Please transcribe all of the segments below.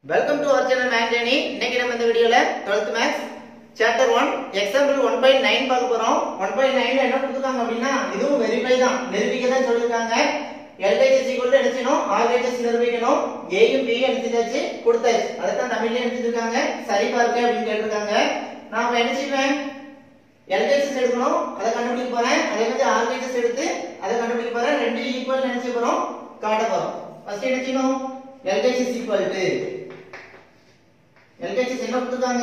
welcome to our channel max journey இன்னைக்கு நம்ம இந்த வீடியோல 12th மேக்ஸ் சாப்டர் 1 எக்ஸாம்பிள் 1.9 பார்க்க போறோம் 1.9ல என்ன கொடுத்துருக்காங்க அப்படின்னா இதுவும் வெரிஃபை தான் நிரூபிக்க தான் சொல்லிருக்காங்க LHS equal to என்ன செய்யணும் RHS நிரூபிக்கணும் ஏயும் B யும் எடுத்துட்டாச்சு கொடுத்தாச்சு அதை தான் தமிழ்ல எடுத்துருக்காங்க சரி பார்க்க அப்படின்னு கேட்டிருக்காங்க நாம என்ன செய்வேன் LHS எடுக்கணும் அதை கண்டுபிடிக்க போறேன் அதே மாதிரி RHS எடுத்து அதை கண்டுபிடிக்க போறேன் ரெண்டு ஈக்குவல் நினைச்சு போறோம் காட்ட போறோம் ஃபர்ஸ்ட் என்ன செய்யணும் LHS equal to LHS என்ன கொடுத்துருக்காங்க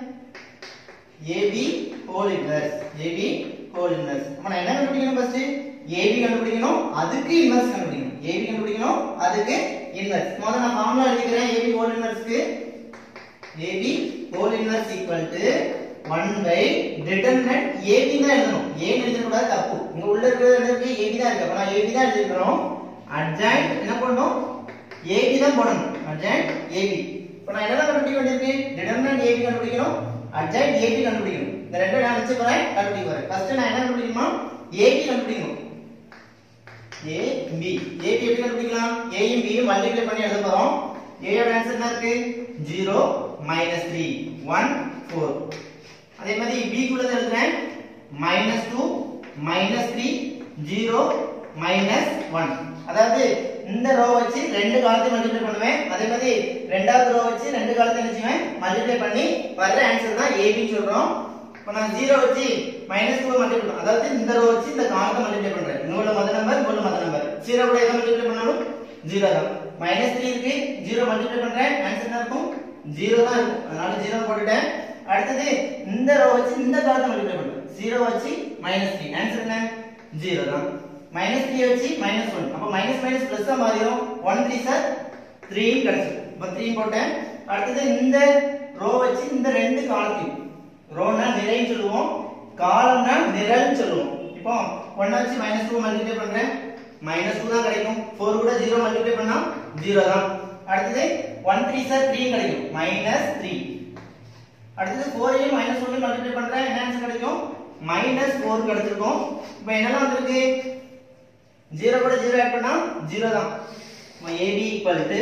AB whole inverse AB whole inverse அப்ப நான் என்ன கண்டுபிடிக்கணும் ஃபர்ஸ்ட் AB கண்டுபிடிக்கணும் அதுக்கு இன்வெர்ஸ் கண்டுபிடிக்கணும் AB கண்டுபிடிக்கணும் அதுக்கு இன்வெர்ஸ் முதல்ல நான் ஃபார்முலா எழுதிக்கிறேன் AB whole inverseக்கு AB whole inverse equal to 1 by determinant AB தான் எழுதணும் A ன்னு எழுதக்கூடாது தப்பு இங்க உள்ள இருக்கிறது என்ன இருக்கு AB தான் இருக்கு அப்ப நான் AB தான் எழுதிக்கிறோம் adjoint என்ன பண்ணணும் AB தான் போடணும் adjoint AB இப்போ நான் என்னெல்லாம் கண்டுபிடிக்க வேண்டியிருக்கு determinant AB கண்டுபிடிக்கணும் adjoint AB கண்டுபிடிக்கணும் இந்த ரெண்டும் நான் நினைச்சு போறேன் கண்டுபிடிக்க போறேன் ஃபர்ஸ்ட் நான் என்ன கண்டுபிடிக்கணும் AB கண்டுபிடிக்கணும் A B AB எப்படி கண்டுபிடிக்கலாம் A யும் B யும் மல்டிப்ளை பண்ணி எழுத போறோம் A யோட ஆன்சர் என்ன இருக்கு 0 மைனஸ் த்ரீ ஒன் ஃபோர் அதே மாதிரி B குள்ளது எழுதுறேன் minus two minus three zero minus one அதாவது இந்த ரோ வச்சு ரெண்டு காலத்தையும் மல்டிப்ளை பண்ணுவேன் அதே மாதிரி ரெண்டாவது ரோ வச்சு ரெண்டு காலத்தையும் என்ன செய்வேன் மல்டிப்ளை பண்ணி வர்ற ஆன்சர் தான் ஏபி சொல்றோம் இப்போ நான் ஜீரோ வச்சு மைனஸ் டூ மல்டிப்ளை அதாவது இந்த ரோ வச்சு இந்த காலத்தை மல்டிப்ளை பண்றேன் நூல மத நம்பர் நூல மத நம்பர் ஜீரோ கூட எதை மல்டிப்ளை பண்ணாலும் ஜீரோ தான் மைனஸ் த்ரீ இருக்கு ஜீரோ மல்டிப்ளை பண்றேன் ஆன்சர் என்ன இருக்கும் ஜீரோ தான் இருக்கும் அதனால ஜீரோ போட்டுட்டேன் அடுத்தது இந்த ரோ வச்சு இந்த காலத்தை மல்டிப்ளை பண்றேன் ஜீரோ வச்சு மைனஸ் த்ரீ ஆன்சர் என்ன ஜீரோ தான் மைனஸ் த்ரீ வச்சு மைனஸ் ஒன் அப்போ மைனஸ் மைனஸ் பிளஸ் தான் மாறிடும் ஒன் த்ரீ சார் த்ரீ கிடைச்சிடும் இப்போ த்ரீ போட்டேன் அடுத்தது இந்த ரோ வச்சு இந்த ரெண்டு காலத்தையும் ரோனா நிறைன்னு சொல்லுவோம் காலம்னா நிரல்னு சொல்லுவோம் இப்போ ஒன்னை வச்சு மைனஸ் டூ மல்டிப்ளை பண்றேன் மைனஸ் டூ தான் கிடைக்கும் ஃபோர் கூட ஜீரோ மல்டிப்ளை பண்ணா ஜீரோ தான் அடுத்தது ஒன் த்ரீ சார் த்ரீ கிடைக்கும் மைனஸ் த்ரீ அடுத்தது ஃபோரையும் மைனஸ் ஒன்று மல்டிப்ளை பண்றேன் என்ன ஆன்சர் கிடைக்கும் மைனஸ் ஃபோர் கிடைச்சிருக்கும் இப்போ என்னெல்லாம் வந்திருக்கு ஜீரோ கூட ஜீரோ ஆட் பண்ணா ஜீரோ தான் ஏபி ஈக்குவல் டு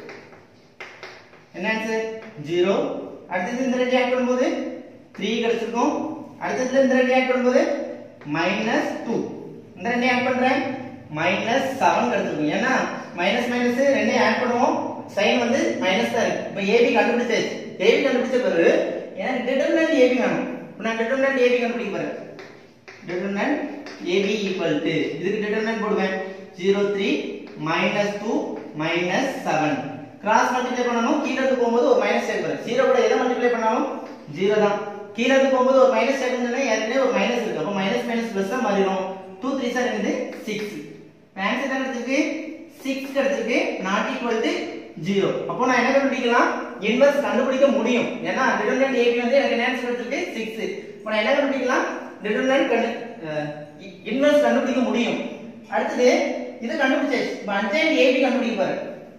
என்ன ஆன்சர் ஜீரோ அடுத்தது இந்த ரெண்டு ஆட் பண்ணும்போது த்ரீ கிடைச்சிருக்கும் அடுத்ததுல இந்த ரெண்டு ஆட் பண்ணும்போது மைனஸ் டூ இந்த ரெண்டு ஆட் பண்றேன் மைனஸ் செவன் கிடைச்சிருக்கும் ஏன்னா மைனஸ் மைனஸ் ரெண்டையும் ஆட் பண்ணுவோம் சைன் வந்து மைனஸ் தான் இருக்கு இப்போ ஏபி கண்டுபிடிச்சாச்சு ஏபி கண்டுபிடிச்ச பிறகு எனக்கு டிட்டர்மினன்ட் ஏபி வேணும் இப்போ நான் டிட்டர்மினன்ட் ஏபி கண்டுபிடிக்க போறேன் டிட்டர்மினன்ட் AB equal to இதுக்கு டிட்டர்மினன்ட் போடுவேன் 03 minus 2 minus 7 கிராஸ் மல்டிப்ளை பண்ணனும் கீழ இருந்து போகும்போது ஒரு மைனஸ் சேர்க்கணும் 0 கூட எதை மல்டிப்ளை பண்ணாலும் 0 தான் கீழ இருந்து போகும்போது ஒரு மைனஸ் சேர்க்கணும்னா ஏற்கனவே ஒரு மைனஸ் இருக்கு அப்ப மைனஸ் மைனஸ் பிளஸ் தான் மாறிடும் 2 3 சார் என்னது 6 ஆன்சர் என்ன கிடைச்சிருக்கு 6 கிடைச்சிருக்கு நாட் ஈக்குவல் டு 0 அப்போ நான் என்ன கண்டுபிடிக்கலாம் இன்வெர்ஸ் கண்டுபிடிக்க முடியும் ஏன்னா டிட்டர்மினன்ட் AB வந்து எனக்கு ஆன்சர் கிடைச்சிருக்கு 6 இப்போ நான் என்ன கண்டுபிடிக்கலாம் டிட்டர்மினன்ட் கண்டு இன்வெர்ஸ் கண்டுபிடிக்க முடியும் அடுத்தது இது கண்டுபிடிச்சாச்சு இப்போ அட்ஜாயின்ட் ஏபி கண்டுபிடிக்க பாரு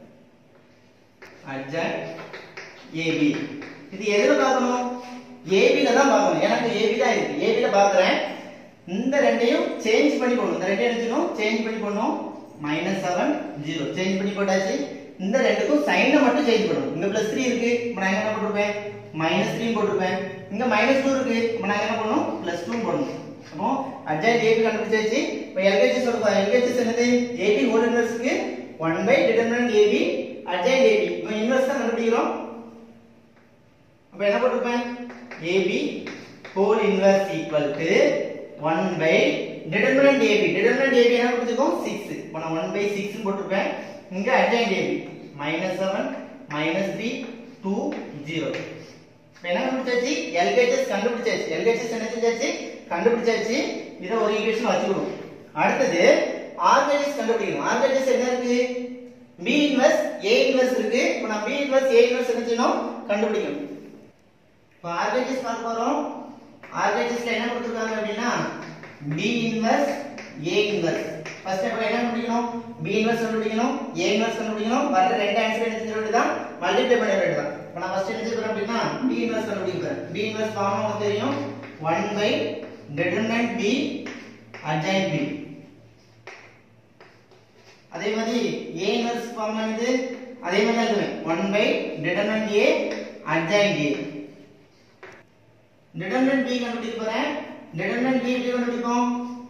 அட்ஜாயின்ட் ஏபி இது எதுல பார்க்கணும் ஏபில தான் பார்க்கணும் எனக்கு ஏபி தான் இருக்கு ஏபில பார்க்கறேன் இந்த ரெண்டையும் சேஞ்ச் பண்ணி போடணும் இந்த ரெண்டையும் எடுத்துக்கணும் சேஞ்ச் பண்ணி போடணும் மைனஸ் செவன் ஜீரோ சேஞ்ச் பண்ணி போட்டாச்சு இந்த ரெண்டுக்கும் சைனை மட்டும் சேஞ்ச் பண்ணணும் இங்க பிளஸ் த்ரீ இருக்கு இப்போ நான் என்ன போட்டிருப்பேன் மைனஸ் த்ரீ போட்டிருப்பேன் இங்க மைனஸ் டூ இருக்கு இப்போ நான் என்ன பண்ணணும் பிளஸ் டூ போடணும் அப்போ அட்ஜாயின்ட் ஏபி கண்டுபிடிச்சாச்சு இப்போ எல்கேஜி சொல்லுங்க எல்கேஜி என்னது ஏபி ஹோல் இன்வெர்ஸ்க்கு 1 by determinant AB adjoint AB இப்போ இன்வெர்ஸ் தான் கண்டுபிடிக்கிறோம் அப்ப என்ன போட்டுருப்பேன் AB whole inverse equal to 1 by determinant AB determinant AB என்ன கொடுத்துருக்கோம் 6 இப்போ நான் 1 பை 6 னு போட்டுருப்பேன் இங்க அட்ஜாயின்ட் ஏபி மைனஸ் 7 மைனஸ் 3 2 0 இப்போ என்ன கண்டுபிடிச்சாச்சு எல்கேஜஸ் கண்டுபிடிச்சாச்சு எல்கேஜஸ் என்ன செஞ்சாச்சு கண்டுபிடிச்சாச்சு இதை ஒரு ஈக்குவேஷன் வச்சுக்கணும் அடுத்தது ஆர்கேஜஸ் கண்டுபிடிக்கணும் ஆர்கேஜஸ் என்ன இருக்கு பி இன்வெர்ஸ் ஏ இன்வெர்ஸ் இருக்கு இப்போ நான் பி இன்வெர்ஸ் ஏ இன்வெர்ஸ் என்ன செய்யணும் கண்டுபிடிக்கணும் இப்போ ஆர்கேஜஸ் பார்க்க போறோம் ஆர்கேஜஸ்ல என்ன கொடுத்துருக்காங்க அப்படின்னா B inverse A inverse first அப்ப என்ன கண்டுபிடிக்கணும் பி இன்வெர்ஸ் கண்டுபிடிக்கணும் ஏ இன்வெர்ஸ் கண்டுபிடிக்கணும் வர ரெண்டு ஆன்சர் என்ன செஞ்ச வேண்டியதான் மல்டிப்ளை பண்ண வேண்டியதான் இப்போ நான் ஃபர்ஸ்ட் என்ன செய்யறேன் அப்படின்னா பி இன்வெர்ஸ் கண்டுபிடிக்க போறேன் பி இன்வெர்ஸ் ஃபார்ம் உங்களுக்கு தெரியும் 1 by determinant b adjoint b அதே மாதிரி a இன்வெர்ஸ் ஃபார்ம் வந்து அதே மாதிரி தான் எழுதுவேன் one by determinant A adjoint A determinant B கண்டுபிடிக்க போறேன் டிடர்மினன்ட் பி எப்படி கண்டுபிடிப்போம்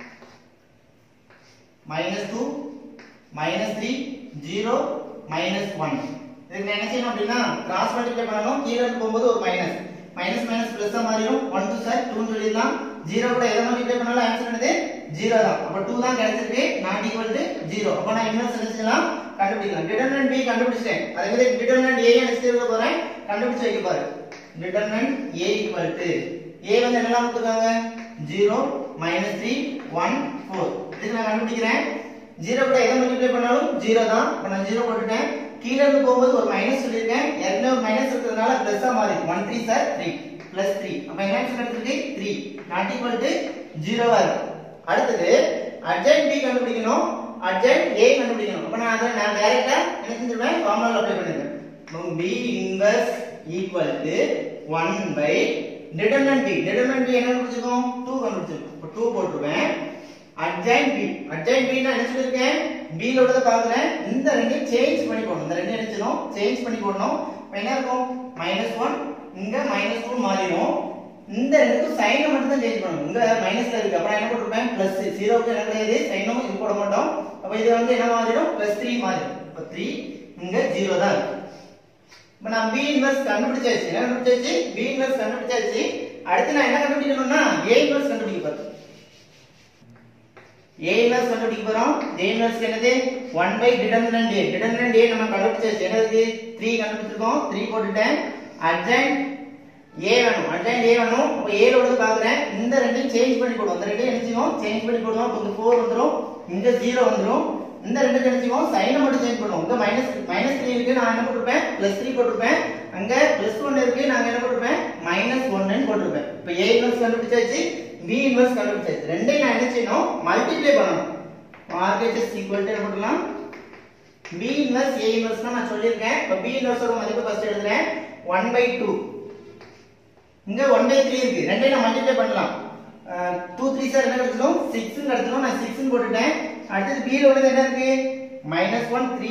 minus two minus three zero minus one இதுக்கு நான் என்ன செய்யணும் அப்படின்னா கிராஸ் மல்டிப்ளை பண்ணணும் கீழே இருந்து போகும்போது ஒரு மைனஸ் மைனஸ் மைனஸ் பிளஸ் மாறிடும் ஒன் டூ சார் டூன்னு சொல்லிடலாம் ஜீரோ கூட எதை மல்டிப்ளை பண்ணாலும் ஆன்சர் என்னது ஜீரோ தான் அப்போ டூ தான் கிடைச்சிருக்கு நாட் ஈக்குவல் டு ஜீரோ அப்போ நான் இன்வெர்ஸ் நினைச்சலாம் கண்டுபிடிக்கலாம் டிடர்மினன்ட் பி கண்டுபிடிச்சிட்டேன் அதே மாதிரி டிடர்மினன்ட் ஏ நினைச்சு எழுத போறேன் கண்டுபிடிச்சு வைக்க பாரு determinant A equal to A வந்து என்னெல்லாம் கொடுத்துருக்காங்க zero minus three one four இதுக்கு நான் கண்டுபிடிக்கிறேன் ஜீரோ கூட எதை மல்டிப்ளை பண்ணாலும் ஜீரோ தான் இப்போ நான் ஜீரோ போட்டுட்டேன் கீழே இருந்து போகும்போது ஒரு மைனஸ் சொல்லியிருக்கேன் ஏற்கனவே ஒரு மைனஸ் இருக்கிறதுனால பிளஸ்ஸா மாறி one threes are three plus three அப்ப என்ன ஆன்சர் கிடைச்சிருக்கு த்ரீ நாட் ஈக்குவல் டு ஜீரோவா இருக்கும் அடுத்தது அட்ஜென்ட் பி கண்டுபிடிக்கணும் அட்ஜென்ட் ஏ கண்டுபிடிக்கணும் அப்ப நான் அதை நான் டைரக்டா என்ன செஞ்சிருவேன் ஃபார்முலா அப்ளை பண்ணிருக்கேன் B inverse equal to one by determinant B determinant B என்ன கண்டுபிடிச்சிருக்கோம் டூ கண்டுபிடிச்சிருக்கோம் இப்போ டூ போட்டுருவேன் அட்ஜாயின் பி அட்ஜாயின் பி நான் என்ன சொல்லிருக்கேன் பி ல உள்ளத பாக்குறேன் இந்த ரெண்டையும் சேஞ்ச் பண்ணி போடணும் இந்த ரெண்டையும் நினைச்சணும் சேஞ்ச் பண்ணி போடணும் இப்போ என்ன இருக்கும் மைனஸ் ஒன் இங்க மைனஸ் டூ மாறிடும் இந்த ரெண்டுக்கும் சைனை மட்டும் தான் சேஞ்ச் பண்ணணும் இங்க மைனஸ்ல இருக்கு அப்புறம் என்ன போட்டுருப்பேன் பிளஸ் ஜீரோக்கு என்ன கிடையாது சைனும் இது போட மாட்டோம் அப்ப இது வந்து என்ன மாறிடும் பிளஸ் த்ரீ மாறிடும் இப்போ த்ரீ இங்க ஜீரோ தான் இருக்கு இப்போ நான் பி இன்வெர்ஸ் கண்டுபிடிச்சாச்சு என்ன கண்டுபிடிச்சாச்சு பி இன்வெர்ஸ் கண்டுபிடிச்சாச்சு அடுத்து நான் என்ன கண்டுபிடிக்கணும்னா ஏ இன்வெர்ஸ் கண்டுபிடிக்க போறேன் ஏ இன்வெர்ஸ் கண்டுபிடிக்க போறோம் ஏ இன்வெர்ஸ் என்னது 1 by determinant A determinant A நம்ம கண்டுபிடிச்சாச்சு என்னது 3 கண்டுபிடிச்சிருக்கோம் 3 போட்டுட்டேன் அட்ஜாயிண்ட் ஏ வேணும் அட்ஜாயிண்ட் ஏ வேணும் இப்போ ஏ ல உள்ளது பாக்குறேன் இந்த ரெண்டையும் சேஞ்ச் பண்ணி போடுவோம் இந்த ரெண்டையும் என்ன செய்வோம் சேஞ்ச் பண்ணி போடுவோம் இப்போ இங்க 4 வந்துரும் இங்க 0 வந்துரும் இந்த ரெண்டு என்ன செய்வோம் சைனை மட்டும் சேஞ்ச் பண்ணுவோம் இங்க மைனஸ் மைனஸ் த்ரீ இருக்கு நான் என்ன போட்டிருப்பேன் பிளஸ் த்ரீ போட்டிருப்பேன் அங்க பிளஸ் ஒன் இருக்கு நாங்க என்ன போட்டிருப்பேன் மைனஸ் ஒன்னு போட்டிருப்பேன் இப்போ ஏ இன்வெர்ஸ் கண்டுபிடிச்சாச்சு பி இன்வெர்ஸ் கண்டுபிடிச்சாச்சு ரெண்டையும் நான் என்ன செய்யணும் மல்டிப்ளை பண்ணணும் ஆர்கேஜஸ் ஈக்குவல் டு என்ன போடலாம் பி இன்வெர்ஸ் ஏ இன்வெர்ஸ் நான் சொல்லியிருக்கேன் இப்போ பி இன்வெர்ஸோட மதிப்பு ஃபர்ஸ்ட் எழுதுறேன் 1 பை 2 இங்க 1 பை 3 இருக்கு ரெண்டையும் நான் மல்டிப்ளை பண்ணலாம் 2 3 சார் என்ன கிடைச்சிடும் 6 கிடைச்சிடும் நான் 6 போட்டுட்டேன் அடுத்தது b ல உள்ளது என்ன இருக்கு minus one three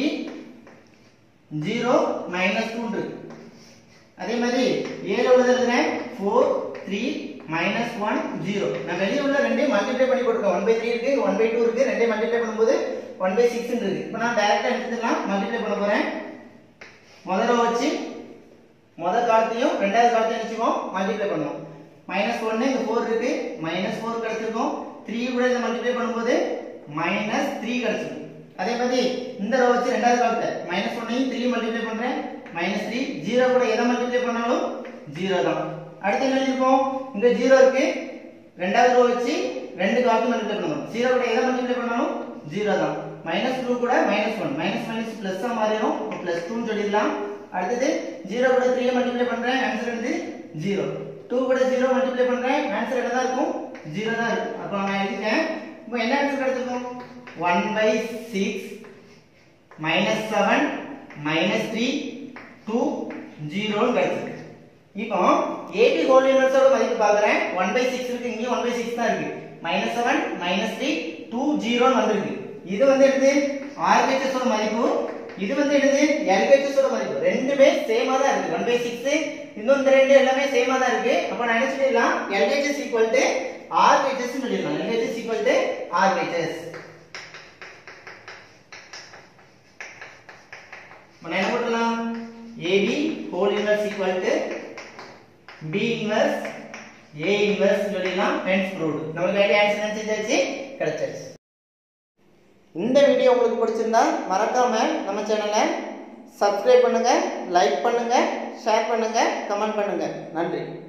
zero minus two இருக்கு அதே மாதிரி ஏல உள்ளது எழுதுறேன் four three minus one zero நான் வெளியே உள்ள ரெண்டையும் மல்டிப்ளை பண்ணி போட்டுருக்கேன் ஒன் பை த்ரீ இருக்கு ஒன் பை டூ இருக்கு ரெண்டையும் மல்டிப்ளை பண்ணும்போது ஒன் பை சிக்ஸ் இருக்கு இப்போ நான் டைரக்டா எடுத்துக்கலாம் மல்டிப்ளை பண்ண போறேன் முதல்ல வச்சு முதல் காலத்தையும் ரெண்டாவது காலத்தையும் நினைச்சுக்கோம் மல்டிப்ளை பண்ணுவோம் மைனஸ் ஒன்னு இந்த ஃபோர் இருக்கு மைனஸ் ஃபோர் கிடைச்சிருக்கும் த்ரீ கூட இதை மல்டிப்ளை பண்ணும்போது மைனஸ் த்ரீ கிடைச்சிருக்கும் அதே மாதிரி இந்த ரோ வச்சு ரெண்டாவது காலத்தை மைனஸ் ஒன்னையும் த்ரீ மல்டிப்ளை பண்றேன் மைனஸ் த்ரீ ஜீரோ கூட எதை மல்டிப்ளை பண்ணாலும் ஜீரோ தான் அடுத்து என்ன இருக்கும் இங்க ஜீரோ இருக்கு ரெண்டாவது ரோ வச்சு ரெண்டு காலத்தையும் மல்டிப்ளை பண்ணணும் ஜீரோ கூட எதை மல்டிப்ளை பண்ணாலும் ஜீரோ தான் மைனஸ் டூ கூட minus one minus minus plus தான் மாறிடும் பிளஸ் டூன்னு சொல்லிடலாம் அடுத்தது ஜீரோ கூட த்ரீ மல்டிப்ளை பண்றேன் ஆன்சர் வந்து ஜீரோ டூ கூட ஜீரோ மல்டிப்ளை பண்றேன் ஆன்சர் என்ன தான் இருக்கும் ஜீரோ தான் இருக்கும் அப்போ நான் எழுதிட்டேன் இப்போ என்ன ஆன்சர் கிடைச்சிருக்கும் one by six minus seven minus three two ஜீரோன்னு கிடைச்சிருக்கு இப்போ ஏபி ஹோல் இன்வெர்ஸோட மதிப்பு பார்க்குறேன் ஒன் பை சிக்ஸ் இருக்கு இங்கேயும் ஒன் பை சிக்ஸ் தான் இருக்கு minus seven minus three two ஜீரோன்னு வந்திருக்கு இது வந்து எடுத்து RHS ஓட மதிப்பு இது வந்து என்னது LHS ஓட மதிப்பு ரெண்டுமே சேமா தான் இருக்கு ஒன் பை சிக்ஸ் இன்னும் இந்த ரெண்டு எல்லாமே சேமா தான் இருக்கு அப்ப நான் என்ன சொல்லிடலாம் LHS ஈக்குவல் டு RHS சொல்லிடலாம் LHS ஈக்குவல் டு RHS நம்ம என்ன போடலாம் AB whole inverse equal to B inverse A inverse சொல்லிடலாம் ஹென்ஸ் ப்ரூவ்ட் நமக்கு வேண்டிய ஆன்சர் என்ன செஞ்சாச்சு கிடைச்சிருச்சு இந்த வீடியோ உங்களுக்கு பிடிச்சிருந்தா மறக்காம நம்ம சேனலை சப்ஸ்கிரைப் பண்ணுங்க லைக் பண்ணுங்க ஷேர் பண்ணுங்க கமெண்ட் பண்ணுங்க நன்றி